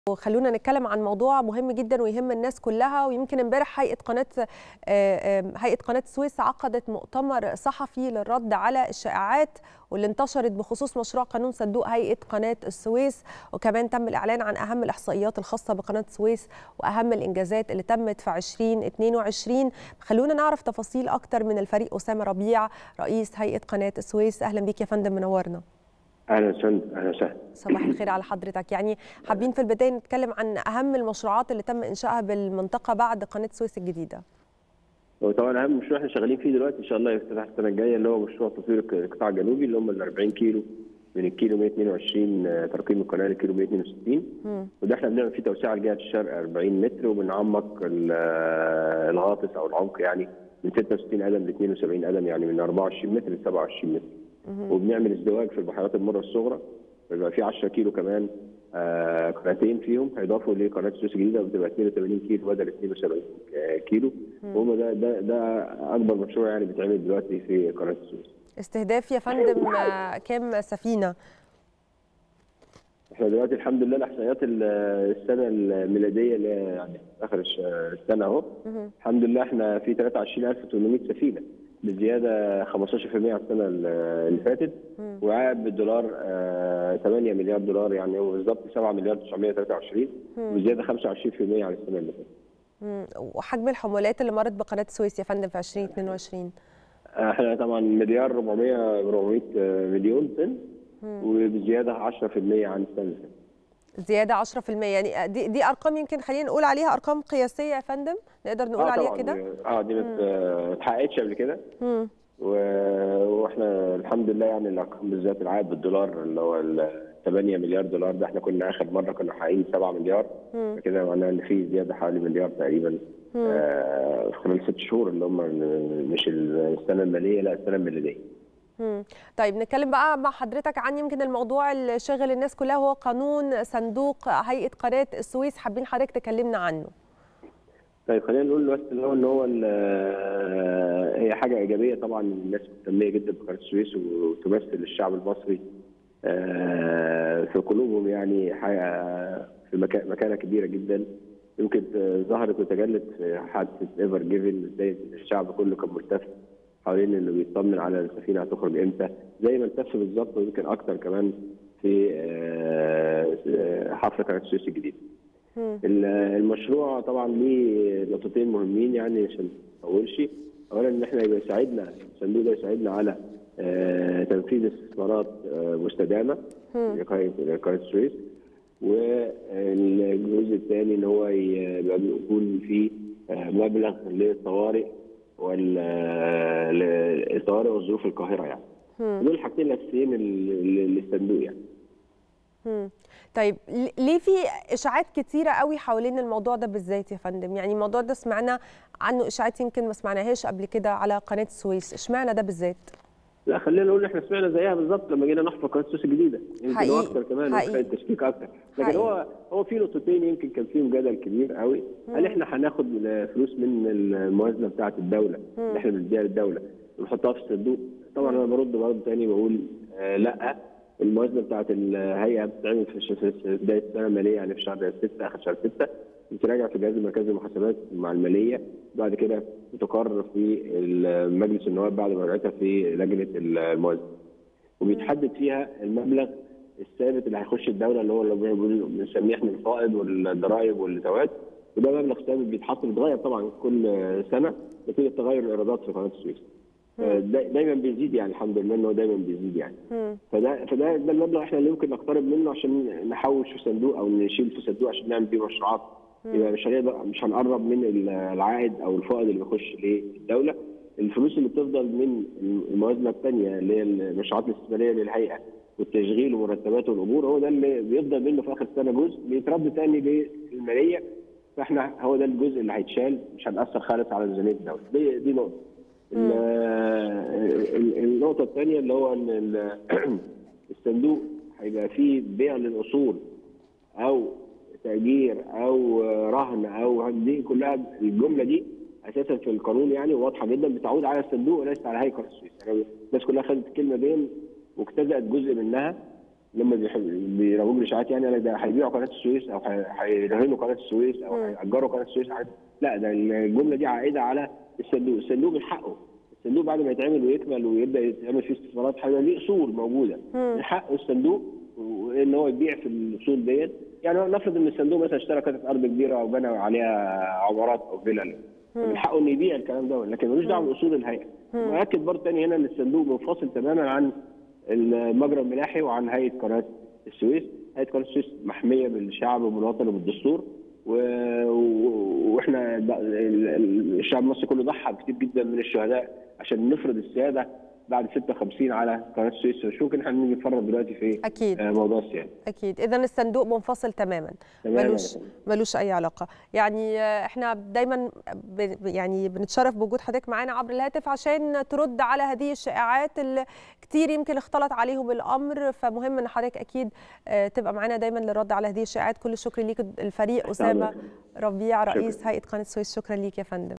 وخلونا نتكلم عن موضوع مهم جدا ويهم الناس كلها ويمكن امبارح هيئه قناه هيئه قناه السويس عقدت مؤتمر صحفي للرد على الشائعات واللي انتشرت بخصوص مشروع قانون صندوق هيئه قناه السويس وكمان تم الاعلان عن اهم الاحصائيات الخاصه بقناه السويس واهم الانجازات اللي تمت في 2022 خلونا نعرف تفاصيل اكتر من الفريق اسامه ربيع رئيس هيئه قناه السويس اهلا بيك يا فندم منورنا اهلا وسهلا اهلا وسهلا صباح الخير على حضرتك يعني حابين في البدايه نتكلم عن اهم المشروعات اللي تم انشائها بالمنطقه بعد قناه السويس الجديده هو طبعا اهم مشروع احنا شغالين فيه دلوقتي ان شاء الله يفتتح السنه الجايه اللي هو مشروع تطوير القطاع الجنوبي اللي هم ال 40 كيلو من الكيلو 122 ترقيم القناه للكيلو 162 وده احنا بنعمل فيه توسعه لجهه الشرق 40 متر وبنعمق الغاطس او العمق يعني من 66 قدم ل 72 قدم يعني من 24 متر ل 27 متر وبنعمل ازدواج في البحيرات المره الصغرى بيبقى في 10 كيلو كمان آه قناتين فيهم هيضافوا لقناه السويس الجديده وبتبقى 82 كيلو بدل 72 كيلو وهم ده ده ده اكبر مشروع يعني بيتعمل دلوقتي في قناه السويس. استهداف يا فندم كام سفينه؟ احنا دلوقتي الحمد لله الاحصائيات السنه الميلاديه اللي يعني اخر السنه اهو الحمد لله احنا في 23800 سفينه بزياده 15% عن السنه اللي فاتت وعائد بالدولار 8 مليار دولار يعني هو بالظبط 7 مليار 923 وزياده 25% عن السنه اللي فاتت. وحجم الحمولات اللي مرت بقناه السويس يا فندم في 2022 احنا طبعا مليار 400 400 مليون طن وبزياده 10% عن السنه اللي فاتت. زياده 10% يعني دي دي ارقام يمكن خلينا نقول عليها ارقام قياسيه يا فندم نقدر نقول آه عليها كده اه دي ما اتحققتش قبل كده واحنا الحمد لله يعني الارقام بالذات العائد بالدولار اللي هو ال 8 مليار دولار ده احنا كنا اخر مره كنا محققين 7 مليار كده معناها ان في زياده حوالي مليار تقريبا آه خلال ست شهور اللي هم مش السنه الماليه لا السنه الميلاديه طيب نتكلم بقى مع حضرتك عن يمكن الموضوع اللي شاغل الناس كلها هو قانون صندوق هيئه قناه السويس حابين حضرتك تكلمنا عنه طيب خلينا نقول بس ان هو ان هو هي حاجه ايجابيه طبعا الناس مهتميه جدا بقناه السويس وتمثل الشعب المصري في قلوبهم يعني حاجه في مكانه كبيره جدا يمكن ظهرت وتجلت في حادثه ايفر جيفن ازاي الشعب كله كان ملتف حوالين انه بيطمن على السفينه هتخرج امتى زي ما التف بالظبط ويمكن اكتر كمان في حفله قناه السويس الجديده. المشروع طبعا ليه نقطتين مهمين يعني عشان ما اطولش اولا ان احنا يبقى يساعدنا الصندوق ده يساعدنا على تنفيذ استثمارات مستدامه لقناه السويس والجزء الثاني ان هو يبقى يكون في مبلغ للطوارئ والطوارئ والظروف القاهره يعني. دول الحاجتين الاساسيين للصندوق يعني. مم. طيب ليه في اشاعات كتيره قوي حوالين الموضوع ده بالذات يا فندم يعني الموضوع ده سمعنا عنه اشاعات يمكن ما سمعناهاش قبل كده على قناه السويس اشمعنى ده بالذات لا خلينا نقول احنا سمعنا زيها بالظبط لما جينا نحفر قناه السويس الجديده يمكن حقيقي. اكتر كمان حقيقي. التشكيك اكتر لكن حقيقي. هو هو في نقطتين يمكن كان فيهم جدل كبير قوي هل احنا هناخد فلوس من الموازنه بتاعه الدوله اللي احنا بنديها للدوله ونحطها في الصندوق طبعا انا برد برضه تاني بقول آه لا الموازنه بتاعه الهيئه بتتعمل في في بدايه السنه الماليه يعني في شهر 6 اخر شهر 6 بتراجع في جهاز مركزي المحاسبات مع الماليه بعد كده بتقرر في مجلس النواب بعد مراجعتها في لجنه الموازنه وبيتحدد فيها المبلغ الثابت اللي هيخش الدوله اللي هو اللي بنسميه احنا الفائض والضرائب والزواج وده مبلغ ثابت بيتحط بيتغير طبعا كل سنه نتيجه تغير الايرادات في قناه السويس. دايما بيزيد يعني الحمد لله ان هو دايما بيزيد يعني. فده فده ده المبلغ احنا اللي يمكن نقترب منه عشان نحوش في صندوق او نشيل في صندوق عشان نعمل بيه مشروعات. يبقى مش هنقدر مش هنقرب من العائد او الفائض اللي بيخش للدوله. الفلوس اللي بتفضل من الموازنه الثانيه اللي هي المشروعات الاستثماريه للهيئه والتشغيل ومرتبات والاجور هو ده اللي بيفضل منه في اخر السنه جزء بيترد ثاني للماليه فاحنا هو ده الجزء اللي هيتشال مش هنأثر خالص على ميزانيه الدوله دي دي نقطه. النقطه الثانيه اللي هو ان الصندوق هيبقى فيه بيع للاصول او تاجير او رهن او دي كلها الجمله دي اساسا في القانون يعني واضحه جدا بتعود على الصندوق وليست على هيئه السويس يعني الناس كلها خدت الكلمه دي واجتزأت جزء منها لما بيروجوا الاشاعات يعني ده هيبيعوا قناه السويس او هيرهنوا قناه السويس او هيأجروا قناه السويس لا ده الجمله دي عائده على الصندوق، الصندوق من حقه الصندوق بعد ما يتعمل ويكمل ويبدا يتعمل فيه استثمارات حاجه ليه اصول موجوده من حق الصندوق ان هو يبيع في الاصول ديت يعني نفرض ان الصندوق مثلا اشترى قطعه ارض كبيره او بنى عليها عمارات او فيلل من حقه انه يبيع الكلام ده لكن ملوش دعوه باصول الهيئه واكد برضه تاني هنا ان الصندوق منفصل تماما عن المجرى الملاحي وعن هيئه قناه السويس هيئه قناه السويس محميه بالشعب والوطن وبالدستور و... واحنا الشعب المصري كله ضحى كتير جدا من الشهداء عشان نفرض السياده بعد 56 على قناه السويس مش ممكن احنا نيجي نتفرج دلوقتي في اكيد موضوع السياده اكيد اذا الصندوق منفصل تماما ملوش ملوش اي علاقه يعني احنا دايما ب... يعني بنتشرف بوجود حضرتك معانا عبر الهاتف عشان ترد على هذه الشائعات اللي كتير يمكن اختلط عليهم الامر فمهم ان حضرتك اكيد تبقى معانا دايما للرد على هذه الشائعات كل الشكر ليك الفريق اسامه ربيع رئيس هيئه قناه السويس شكرا ليك يا فندم